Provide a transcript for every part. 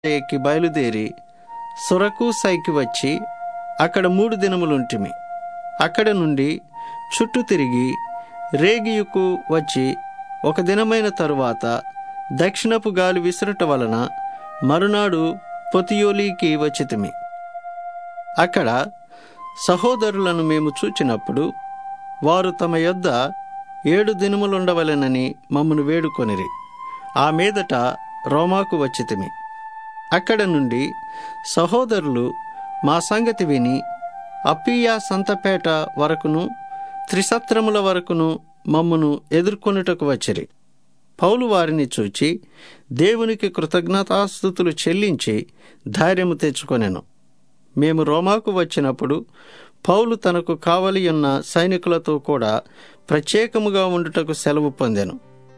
ఎక్కి బయలుదేరి సొరకూసైకి వచ్చి అక్కడ మూడు దినములుంటిమి అక్కడ నుండి చుట్టూ తిరిగి రేగియుకు వచ్చి ఒక దినమైన తరువాత దక్షిణపు గాలి విసురుట వలన మరునాడు పొతియోలీకి వచ్చితిమి అక్కడ సహోదరులను మేము చూచినప్పుడు వారు తమ యొద్ద ఏడు దినములుండవలెనని మమ్మను వేడుకొనిరి ఆ మీదట రోమాకు వచ్చితిమి అక్కడ నుండి సహోదరులు మా సంగతి విని అప్పియా సంతపేట వరకును త్రిసత్రముల వరకును మమ్మను ఎదుర్కొనుటకు వచ్చిరి పౌలు వారిని చూచి దేవునికి కృతజ్ఞతాస్థుతులు చెల్లించి ధైర్యము తెచ్చుకొనెను మేము రోమాకు వచ్చినప్పుడు పౌలు తనకు కావలి ఉన్న సైనికులతో కూడా ప్రత్యేకముగా ఉండుటకు సెలవు పొందెను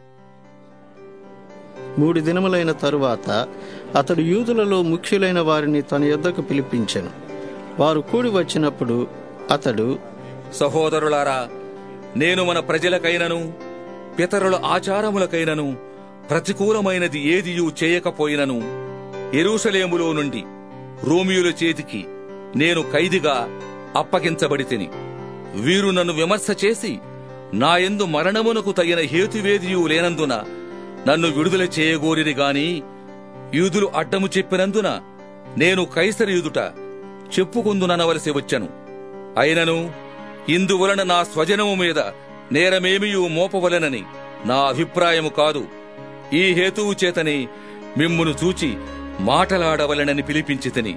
మూడు దినములైన తరువాత అతడు యూదులలో ముఖ్యులైన వారిని తన యొద్దకు పిలిపించెను వారు కూడి వచ్చినప్పుడు అతడు సహోదరులారా నేను మన ప్రజలకైనను పితరుల ఆచారములకైనను ప్రతికూలమైనది ఏదియూ చేయకపోయినను ఎరూషలేములో నుండి రోమియుల చేతికి నేను ఖైదిగా అప్పగించబడి తిని వీరు నన్ను విమర్శ చేసి నా యందు మరణమునకు తగిన హేతువేదియు లేనందున నన్ను విడుదల చేయగోరిరి గాని యూదులు అడ్డము చెప్పినందున నేను కైసరి యూదుట చెప్పుకుందుననవలసి వచ్చను అయినను ఇందువలన నా స్వజనము మీద నేరమేమియూ మోపవలెనని నా అభిప్రాయము కాదు ఈ హేతువు చేతనే మిమ్మును చూచి మాటలాడవలెనని పిలిపించితిని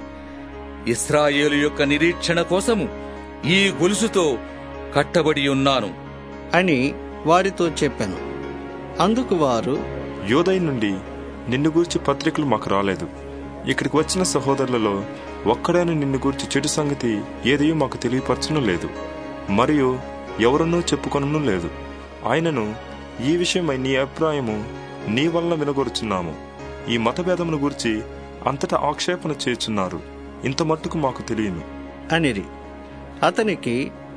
ఇస్రాయేలు యొక్క నిరీక్షణ కోసము ఈ గొలుసుతో కట్టబడి ఉన్నాను అని వారితో చెప్పాను అందుకు వారు యోదయ నుండి నిన్ను గూర్చి పత్రికలు మాకు రాలేదు ఇక్కడికి వచ్చిన సహోదరులలో ఒక్కడైనా నిన్ను గూర్చి చెడు సంగతి ఏదీ మాకు తెలియపరచడం లేదు మరియు ఎవరన్నూ చెప్పుకొనను లేదు ఆయనను ఈ విషయమై నీ అభిప్రాయము నీ వలన వినగొరుచున్నాము ఈ మతభేదమును గూర్చి అంతటా ఆక్షేపణ చేయుచున్నారు ఇంత మట్టుకు మాకు తెలియను అనిరి అతనికి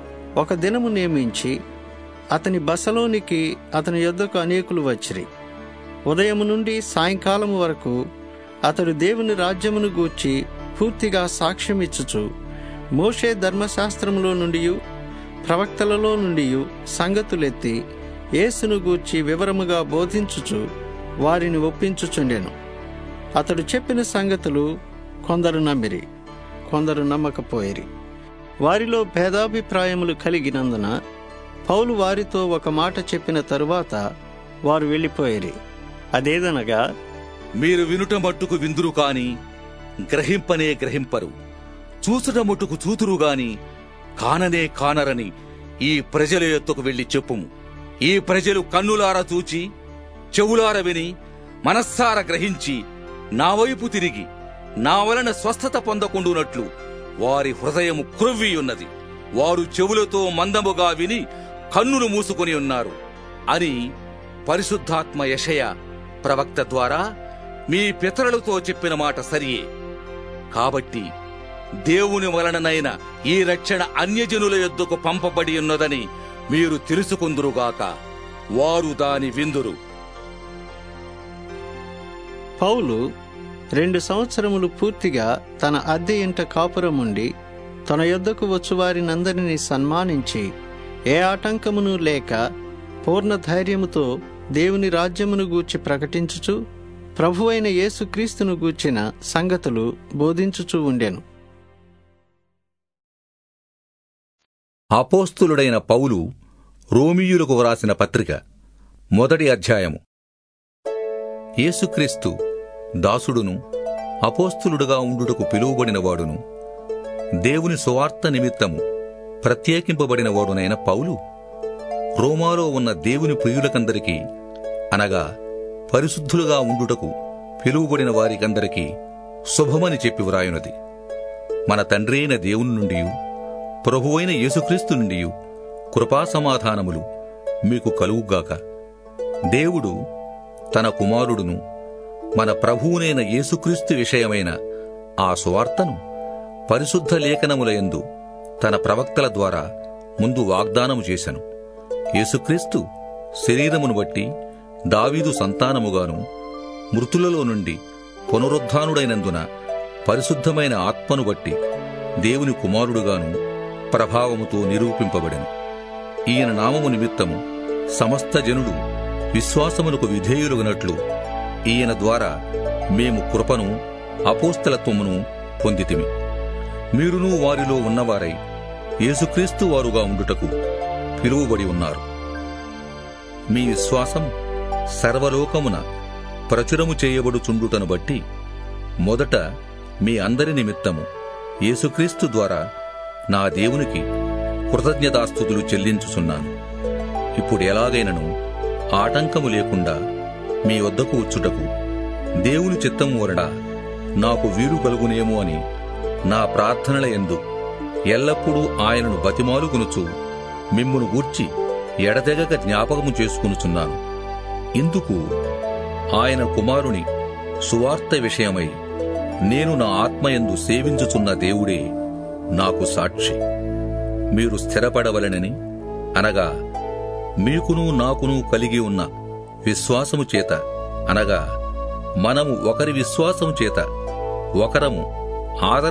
ఒక దినము నియమించి అతని బసలోనికి అతని యొద్దకు అనేకులు వచ్చిరి ఉదయము నుండి సాయంకాలము వరకు అతడు దేవుని రాజ్యమును గూర్చి పూర్తిగా సాక్ష్యమిచ్చుచు మోషే ధర్మశాస్త్రములో నుండి ప్రవక్తలలో నుండి సంగతులెత్తి యేసును గూర్చి వివరముగా బోధించుచు వారిని ఒప్పించుచుండెను అతడు చెప్పిన సంగతులు కొందరు నమ్మిరి కొందరు నమ్మకపోయిరి వారిలో భేదాభిప్రాయములు కలిగినందున పౌలు వారితో ఒక మాట చెప్పిన తరువాత వారు వెళ్ళిపోయిరి అదేదనగా మీరు వినుట మట్టుకు విందురు కాని గ్రహింపనే గ్రహింపరు చూసుట మట్టుకు చూతురు గాని కాననే కానరని ఈ ప్రజల ఎత్తుకు వెళ్లి చెప్పుము ఈ ప్రజలు కన్నులార చూచి చెవులార విని మనస్సార గ్రహించి నా వైపు తిరిగి నా వలన స్వస్థత పొందకుండునట్లు వారి హృదయము క్రొవ్వియున్నది వారు చెవులతో మందముగా విని కన్నులు మూసుకొని ఉన్నారు అని పరిశుద్ధాత్మ యషయ ప్రవక్త ద్వారా మీ పితరులతో చెప్పిన మాట సరియే కాబట్టి దేవుని వలననైన ఈ రక్షణ అన్యజనుల యొద్దకు పంపబడి ఉన్నదని మీరు తెలుసుకుందురుగాక వారు దాని విందురు పౌలు రెండు సంవత్సరములు పూర్తిగా తన అద్దె ఇంట కాపురముండి తన యొద్దకు వచ్చు వారినందరినీ సన్మానించి ఏ ఆటంకమును లేక పూర్ణ ధైర్యముతో దేవుని రాజ్యమును గూర్చి ప్రకటించుచు ప్రభువైన యేసుక్రీస్తును గూర్చిన సంగతులు బోధించుచూ ఉండెను అపోస్తులుడైన పౌలు రోమియులకు వ్రాసిన పత్రిక మొదటి అధ్యాయము యేసుక్రీస్తు దాసుడును అపోస్తులుడుగా ఉండుటకు పిలువబడినవాడును దేవుని సువార్త నిమిత్తము ప్రత్యేకింపబడినవాడునైన పౌలు రోమాలో ఉన్న దేవుని ప్రియులకందరికీ అనగా పరిశుద్ధులుగా ఉండుటకు పిలువబడిన వారికందరికీ శుభమని చెప్పి వ్రాయునది మన తండ్రి అయిన దేవుని నుండి ప్రభువైన యేసుక్రీస్తు నుండి కృపా సమాధానములు మీకు కలుగుగాక దేవుడు తన కుమారుడును మన ప్రభువునైన యేసుక్రీస్తు విషయమైన ఆ సువార్తను పరిశుద్ధ లేఖనములయందు తన ప్రవక్తల ద్వారా ముందు వాగ్దానము చేశను యేసుక్రీస్తు శరీరమును బట్టి దావీదు సంతానముగాను మృతులలో నుండి పునరుద్ధానుడైనందున పరిశుద్ధమైన ఆత్మను బట్టి దేవుని కుమారుడుగాను ప్రభావముతో నిరూపింపబడెను ఈయన నామము నిమిత్తము సమస్త జనుడు విశ్వాసమునకు విధేయులుగనట్లు ఈయన ద్వారా మేము కృపను అపోస్తలత్వమును పొందితిమి మీరును వారిలో ఉన్నవారై యేసుక్రీస్తు వారుగా ఉండుటకు పిలువబడి ఉన్నారు మీ విశ్వాసం సర్వలోకమున ప్రచురము చేయబడుచుండుటను బట్టి మొదట మీ అందరి నిమిత్తము యేసుక్రీస్తు ద్వారా నా దేవునికి కృతజ్ఞతాస్థుతులు చెల్లించుచున్నాను ఇప్పుడు ఎలాగైనను ఆటంకము లేకుండా మీ వద్దకు వచ్చుటకు దేవుని చిత్తము వలన నాకు వీలు కలుగునేమో అని నా ప్రార్థనల ఎందు ఎల్లప్పుడూ ఆయనను బతిమాలుకొనుచు మిమ్మును గూర్చి ఎడతెగక జ్ఞాపకము చేసుకొనుచున్నాను ఇందుకు ఆయన కుమారుని సువార్త విషయమై నేను నా ఆత్మయందు సేవించుచున్న దేవుడే నాకు సాక్షి మీరు స్థిరపడవలనని అనగా మీకును నాకును కలిగి ఉన్న విశ్వాసము చేత అనగా మనము ఒకరి విశ్వాసము చేత ఒకరము ఆదర